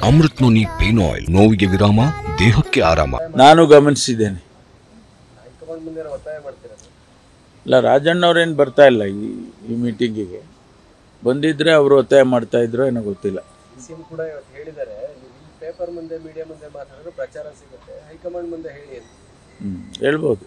Amrit noni pain oil ನೋವಿಗೆ ವಿರಾಮ ದೇಹಕ್ಕೆ ಆರಾಮ ನಾನು ಗಮನಿಸಿದ್ದೇನೆ ಇಲ್ಲ ರಾಜಣ್ಣವ್ರೇನು ಬರ್ತಾ ಇಲ್ಲ ಈ ಈ ಮೀಟಿಂಗಿಗೆ ಬಂದಿದ್ರೆ ಅವರು ಒತ್ತಾಯ ಮಾಡ್ತಾ ಇದ್ರು ಏನೋ ಗೊತ್ತಿಲ್ಲ ಸಿಎಂ ಕೂಡ ಇವತ್ತು ಹೇಳಿದ್ದಾರೆ ನೀವು ಈ ಪೇಪರ್ ಮುಂದೆ ಮೀಡಿಯಾ ಮುಂದೆ ಮಾತಾಡಿದ್ರೆ ಪ್ರಚಾರ ಸಿಗುತ್ತೆ ಹೈಕಮಾಂಡ್ ಮುಂದೆ ಹೇಳಿ ಅಂತ ಹ್ಮ್ ಹೇಳ್ಬೋದು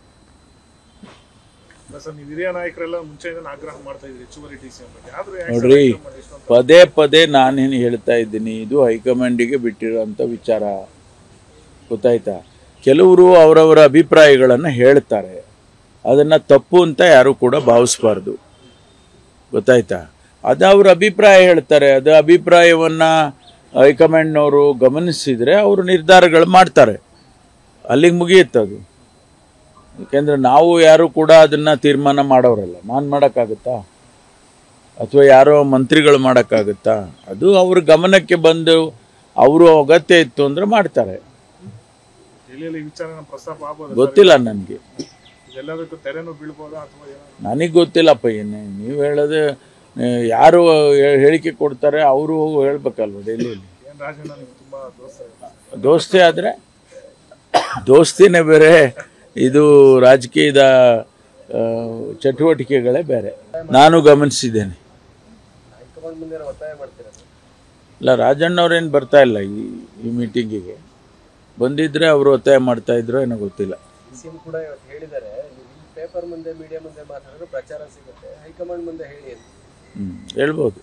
ಸರ್ ನೀವು ಹಿರಿಯ ನಾಯಕರೆಲ್ಲ ಮುಂಚೆಯಿಂದ ಆಗ್ರಹ ಮಾಡ್ತಾ ಇದ್ರಿ ಹೆಚ್ಚುವರಿ ಡಿ ಸಿ ಬಗ್ಗೆ ಆದ್ರೆ ನೋಡ್ರಿ ಪದೇ ಪದೇ ನಾನೇನು ಹೇಳ್ತಾ ಇದ್ದೀನಿ ಇದು ಹೈಕಮಾಂಡಿಗೆ ಬಿಟ್ಟಿರೋಂಥ ವಿಚಾರ ಗೊತ್ತಾಯ್ತಾ ಕೆಲವರು ಅವರವರ ಅಭಿಪ್ರಾಯಗಳನ್ನು ಹೇಳ್ತಾರೆ ಅದನ್ನು ತಪ್ಪು ಅಂತ ಯಾರು ಕೂಡ ಭಾವಿಸ್ಬಾರ್ದು ಗೊತ್ತಾಯ್ತಾ ಅದು ಅವ್ರ ಅಭಿಪ್ರಾಯ ಹೇಳ್ತಾರೆ ಅದು ಅಭಿಪ್ರಾಯವನ್ನು ಹೈಕಮಾಂಡ್ನವರು ಗಮನಿಸಿದರೆ ಅವರು ನಿರ್ಧಾರಗಳು ಮಾಡ್ತಾರೆ ಅಲ್ಲಿಗೆ ಮುಗಿಯುತ್ತದು ಯಾಕೆಂದರೆ ನಾವು ಯಾರು ಕೂಡ ಅದನ್ನು ತೀರ್ಮಾನ ಮಾಡೋರಲ್ಲ ನಾನು ಮಾಡೋಕ್ಕಾಗುತ್ತಾ ಅಥವಾ ಯಾರೋ ಮಂತ್ರಿಗಳು ಮಾಡೋಕ್ಕಾಗುತ್ತಾ ಅದು ಅವ್ರ ಗಮನಕ್ಕೆ ಬಂದು ಅವರು ಅಗತ್ಯ ಇತ್ತು ಅಂದರೆ ಮಾಡ್ತಾರೆ ಡೆಲ್ಲಿಯಲ್ಲಿ ಈ ವಿಚಾರ ನಮ್ಮ ಪ್ರಸ್ತಾಪ ಆಗ್ಬೋದು ಗೊತ್ತಿಲ್ಲ ನನಗೆ ಎಲ್ಲದಕ್ಕೂ ತೆರೆನೂ ಬೀಳ್ಬೋದಾ ಅಥವಾ ಏನೋ ನನಗೆ ಗೊತ್ತಿಲ್ಲಪ್ಪ ಏನು ನೀವು ಹೇಳೋದು ಆ, ಯಾರು ಹೇ- ಹೇಳಿಕೆ ಕೊಡ್ತಾರೆ ಅವರು ಹೇಳ್ಬೇಕಲ್ವ ಡೆಲ್ಲಿಯಲ್ಲಿ ಏನ್ ರಾಜಣ್ಣ ನೀವು ತುಂಬಾ ದೋಸ್ತ ದೋಸ್ತಿ ಆದರೆ ದೋಸ್ತಿನೇ ಬೇರೆ ಇದು ರಾಜಕೀಯದ ಆ, ಚಟುವಟಿಕೆಗಳೇ ಬೇರೆ ನಾನು ಗಮನಿಸಿದ್ದೇನೆ ಹೈಕಮಾಂಡ್ ಮುಂದೆ ಒತ್ತಾಯ ಮಾಡ್ತೀರಾ ಸರ್ ಇಲ್ಲ ರಾಜಣ್ಣವ್ರೇನು ಬರ್ತಾ ಇಲ್ಲ ಈ ಈ ಮೀಟಿಂಗಿಗೆ ಬಂದಿದ್ರೆ ಅವರು ಒತ್ತಾಯ ಮಾಡ್ತಾ ಇದ್ರು ಏನೋ ಗೊತ್ತಿಲ್ಲ ಸಿಎಂ ಕೂಡ ಇವತ್ತು ಹೇಳಿದ್ದಾರೆ ನೀವು ಈ ಪೇಪರ್ ಮುಂದೆ ಮೀಡಿಯಾ ಮುಂದೆ ಮಾತಾಡಿದ್ರೆ ಪ್ರಚಾರ ಸಿಗುತ್ತೆ ಹೈಕಮಾಂಡ್ ಮುಂದೆ ಹೇಳಿ ಅಂತ ಹ್ಮ್ ಹೇಳ್ಬೋದು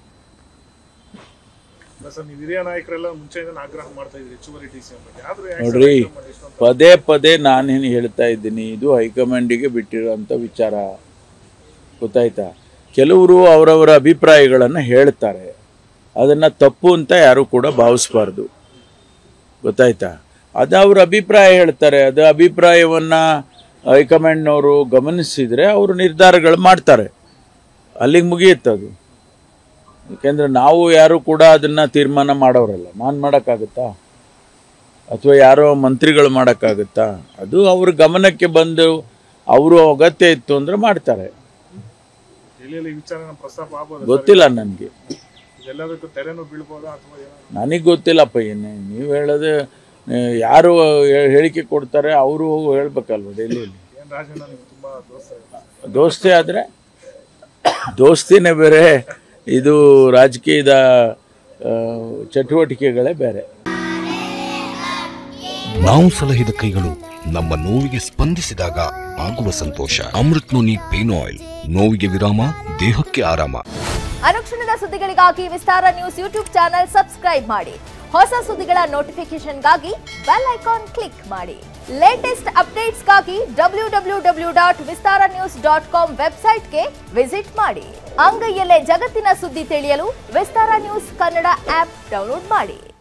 ಸರ್ ನೀವು ಹಿರಿಯ ನಾಯಕರೆಲ್ಲ ಮುಂಚೆಯಿಂದ ಆಗ್ರಹ ಮಾಡ್ತಾ ಇದ್ರಿ ಹೆಚ್ಚುವರಿ ಡಿ ಸಿ ಬಗ್ಗೆ ಆದ್ರೆ ನೋಡ್ರಿ ಪದೇ ಪದೇ ನಾನೇನು ಹೇಳ್ತಾ ಇದ್ದೀನಿ ಇದು ಹೈಕಮಾಂಡಿಗೆ ಬಿಟ್ಟಿರೋಂಥ ವಿಚಾರ ಗೊತ್ತಾಯ್ತಾ ಕೆಲವರು ಅವರವರ ಅಭಿಪ್ರಾಯಗಳನ್ನು ಹೇಳ್ತಾರೆ ಅದನ್ನು ತಪ್ಪು ಅಂತ ಯಾರು ಕೂಡ ಭಾವಿಸ್ಬಾರ್ದು ಗೊತ್ತಾಯ್ತಾ ಅದು ಅವ್ರ ಅಭಿಪ್ರಾಯ ಹೇಳ್ತಾರೆ ಅದು ಅಭಿಪ್ರಾಯವನ್ನು ಹೈಕಮಾಂಡ್ನವರು ಗಮನಿಸಿದರೆ ಅವರು ನಿರ್ಧಾರಗಳು ಮಾಡ್ತಾರೆ ಅಲ್ಲಿಗೆ ಮುಗಿಯುತ್ತದು ಯಾಕೆಂದರೆ ನಾವು ಯಾರು ಕೂಡ ಅದನ್ನು ತೀರ್ಮಾನ ಮಾಡೋರಲ್ಲ ನಾನು ಮಾಡೋಕ್ಕಾಗುತ್ತಾ ಅಥವಾ ಯಾರೋ ಮಂತ್ರಿಗಳು ಮಾಡೋಕ್ಕಾಗುತ್ತಾ ಅದು ಅವ್ರ ಗಮನಕ್ಕೆ ಬಂದು ಅವರು ಅಗತ್ಯ ಇತ್ತು ಅಂದರೆ ಮಾಡ್ತಾರೆ ಡೆಲ್ಲಿಯಲ್ಲಿ ಈ ವಿಚಾರ ನಮ್ಮ ಪ್ರಸ್ತಾಪ ಆಗ್ಬೋದು ಗೊತ್ತಿಲ್ಲ ನನಗೆ ಎಲ್ಲದಕ್ಕೂ ತೆರೆನೂ ಬೀಳ್ಬೋದಾ ಅಥವಾ ಏನೋ ನನಗೆ ಗೊತ್ತಿಲ್ಲಪ್ಪ ಏನು ನೀವು ಹೇಳೋದು ಆ, ಯಾರು ಹೇ- ಹೇಳಿಕೆ ಕೊಡ್ತಾರೆ ಅವರು ಹೇಳ್ಬೇಕಲ್ವ ಡೆಲ್ಲಿಯಲ್ಲಿ ಏನ್ ರಾಜಣ್ಣ ನೀವು ತುಂಬಾ ದೋಸ್ತ ದೋಸ್ತಿ ಆದರೆ ದೋಸ್ತಿನೇ ಬೇರೆ ಇದು ರಾಜಕೀಯದ ಆ, ಚಟುವಟಿಕೆಗಳೇ ಬೇರೆ ನಾವು ಸಲಹಿದ ಕೈಗಳು ನಮ್ಮ ನೋವಿಗೆ ಸ್ಪಂದಿಸಿದಾಗ ಆಗುವ ಸಂತೋಷ ಅಮೃತ್ ನೋನಿ ಪೇನ್ ಆಯಿಲ್ ನೋವಿಗೆ ವಿರಾಮ ದೇಹಕ್ಕೆ ಆರಾಮ ಅನುಕ್ಷಣದ ಸುದ್ದಿಗಳಿಗಾಗಿ Vistara news YouTube channel subscribe ಮಾಡಿ ಹೊಸ ಸುದ್ದಿಗಳ ನೋಟಿಫಿಕೇಶನ್ಗಾಗಿ ಬೆಲ್ ಐಕಾನ್ ಕ್ಲಿಕ್ ಮಾಡಿ ಲೇಟೆಸ್ಟ್ ಅಪ್ಡೇಟ್ಸ್ಗಾಗಿ W W W dot Vistara news dot com ವೆಬ್ಸೈಟ್ಗೆ ವಿಸಿಟ್ ಮಾಡಿ ಅಂಗೈಯಲ್ಲೇ ಜಗತ್ತಿನ ಸುದ್ದಿ ತಿಳಿಯಲು Vistara news Kannada app download ಮಾಡಿ